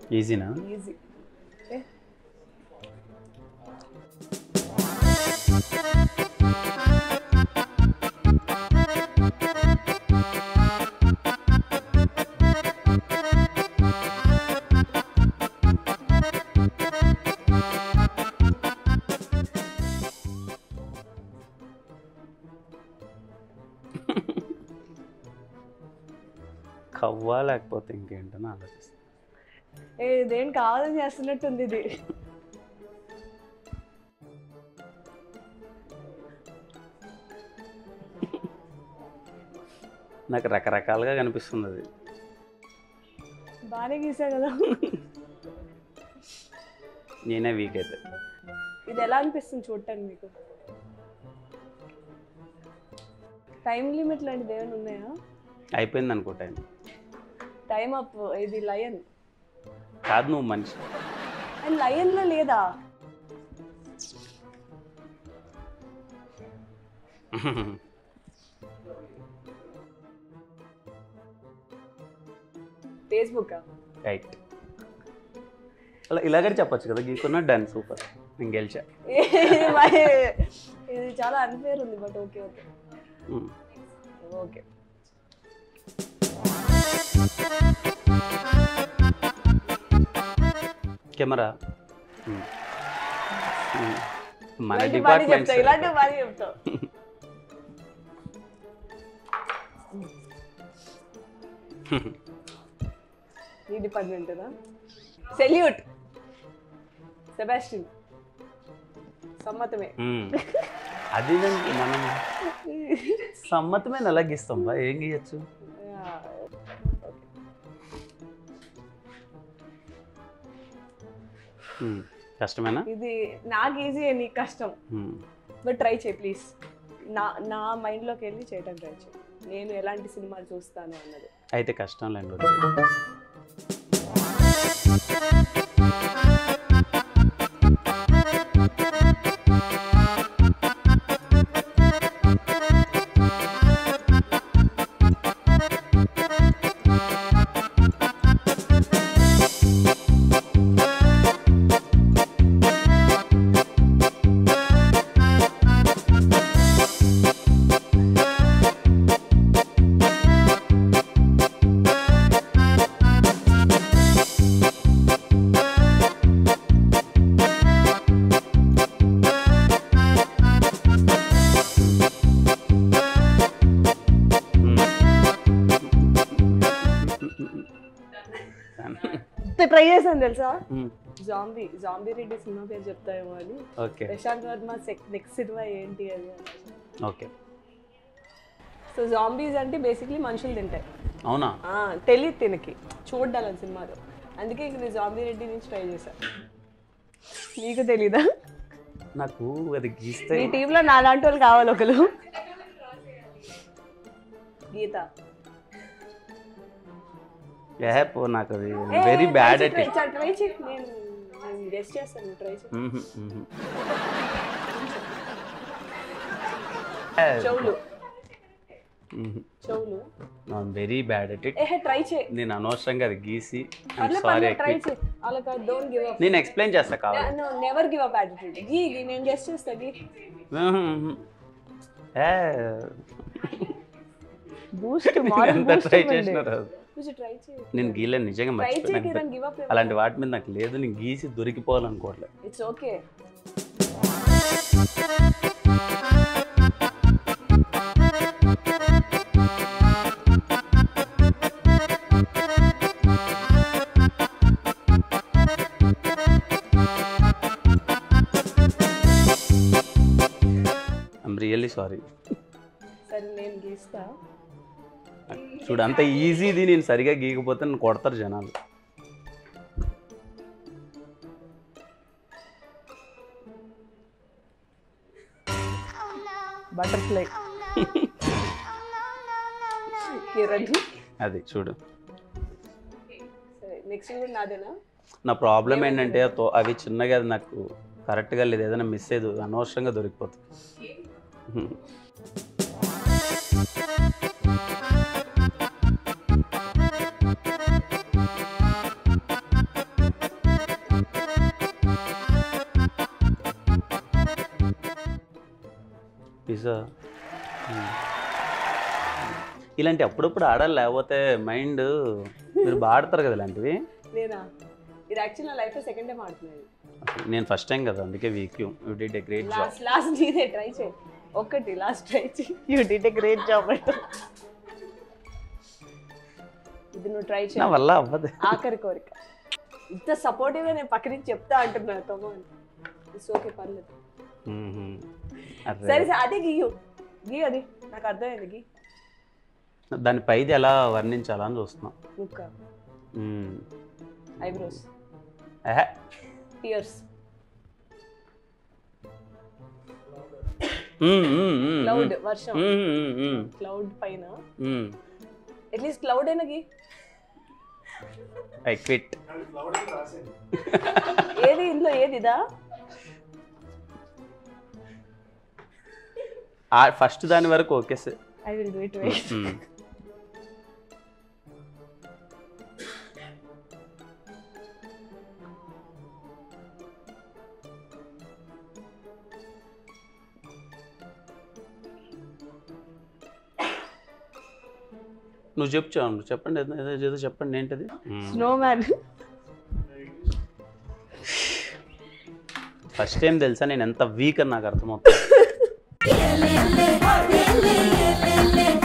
ఈజీనా easy కవ్వా లేకపోతే ఇంకేంటని ఆలోచిస్తాను ఏ ఇదేం కావాలని చేస్తున్నట్టుంది ఇది నాకు రకరకాలుగా కనిపిస్తుంది అది బాగానే గీసా కదా నేనే వీక్ అయితే ఇది ఎలా అనిపిస్తుంది చూడటానికి మీకు టైం లిమిట్ లాంటిది ఏమైనా ఉన్నాయా అయిపోయింది అనుకో టైం టైం అప్ ఇది లయన్ కాదు నువ్వు మనిషి అండ్ లయన్లో లేదా ఫేస్బుక్ రైట్ అలా ఇలాగే చెప్పొచ్చు కదా గీకున్నా డన్ సూపర్ నేను గెలిచా ఇది చాలా అన్ఫేర్ ఉంది but okay okay hmm. Okay camera hmm. Hmm. మన ఇలాంటి బాగా డిపార్ట్మెంట్ చెప్తావు ఇలాంటి బాగా చెప్తావు ఈ డిపార్ట్మెంట్ సెల్యూట్ సెబాస్టిన్ సమ్మతమే అది దానికి మనం సమ్మతమైన ఎలా గీస్తాం బా ఏం గీయచ్చు మ్మ్. కష్టమేనా ఇది నాకు ఈజీ నీకు కష్టం మ్మ్. బట్ ట్రై చేయి ప్లీజ్ నా నా మైండ్లోకి వెళ్ళి చేయటం ట్రై చేయి నేను ఎలాంటి సినిమాలు చూస్తాను అన్నది అయితే కష్టం లేండి వదిలేయ్. ట్రై చేశాను తెలుసా hmm. Zombie zombie Reddy cinema పేరు చెప్తాయేమో అని okay Prashanth Varma next cinema ఏంటి అది ఓకే సో జాంబీస్ అంటే బేసిక్లీ మనుషులు తింటాయి అవునా ఆ, తెలియదు తినకి చూడాలి సినిమాలో అందుకే ఇక నేను జాంబీ రెడ్డి నుంచి ట్రై చేశా నీకు తెలీదా నాకు అది గీస్తే ఈ టీంలో నాలాంటి వాళ్ళు కావాలి ఒకరు గీత ఏ పో నాకు అది very bad at it try చేయి నేను నేను గెస్ట్ చేస్తాను ట్రై చేయి చెవులు చెవులు వెరీ బ్యాడ్ అట్ ఇట్ ఏ ట్రై చేయి నేను అనవసరంగా అది గీసి పర్లే సారీ పర్లే ట్రై చేయి అలా కాదు డోంట్ గివ్ అప్ నేను ఎక్స్ప్లెయిన్ చేస్తా కావాలి నెవర్ గివ్ అప్ యాటిట్యూడ్ గీ గీ నేను గెస్ట్ చేస్తా గీ ఏ, బూస్ట్ ఎంత ట్రై చేసినా రాదు కొంచెం ట్రై చేయి నేను గీయలేను నిజంగా ట్రై చేయి మర్చిపోయాను కిరణ్ గివ్ అప్ అలాంటి వాటి మీద నాకు లేదు నేను గీసి దొరికిపోవాలనుకోవట్లేదు it's okay I'm really sorry సరే నేను గీస్తా చూడు అంత ఈజీది నేను సరిగా గీయకపోతే నన్ను కొడతారు జనాలు బటర్ఫ్లై కిరణ్ అది చూడు సరే నెక్స్ట్ కూడా నాదేనా నా ప్రాబ్లం ఏంటంటే ఆ తో- అవి చిన్నగా అది నాకు కరెక్ట్గా లేదు ఏదైనా మిస్ అయ్యేది అనవసరంగా దొరికిపోతుంది హ్మ్. పిజ్జా ఇలాంటి అప్పుడప్పుడు ఆడాలి లేకపోతే మైండ్ మీరు బాగా ఆడతారు కదా ఇలాంటివి నేనా ఇది యాక్చువల్ నా లైఫ్లో సెకండ్ టైం ఆడుతున్నాను అసలు నేను ఫస్ట్ టైం కదా అందుకే weak you you did a great job last last నీదే ట్రై చేయి ఒక్కటి లాస్ట్ ట్రై చేయి you did a great job అంటే ఇది నువ్వు ట్రై నా చేయి వల్ల అవ్వదు ఆఖరి కోరిక ఇంత సపోర్టివ్గా నేను పక్క నుంచి చెప్తా అంటున్నా తోమో ఇట్స్ ఓకే పర్లేదు మ్మ్. సరే అరే సరే అదే గీయు గీ అది నాకు అర్థమైంది గీ దాని పైది ఎలా వర్ణించాలా అని చూస్తున్నాం ముక్క మ్మ్. ఐబ్రోస్ ఎహె. Ears hmm, hmm, hmm, cloud వర్షం మ్మ్, మ్మ్, మ్మ్, క్లౌడ్ పైన మ్మ్. అట్లీస్ట్ క్లౌడ్ అయినా గీ ఐ క్విట్ ఏది ఇందులో ఏది ఇదా ఫస్ట్ దాని వరకు okay sir I will do it wait hmm. నువ్వు చెప్పు చావు చెప్పండి ఏదో- ఏదో ఏదో చెప్పండి ఏంటది స్నో మ్యాన్ ఫస్ట్ టైం తెలుసా నేను ఎంత వీక్ అని నాకు అర్థమవుతుంది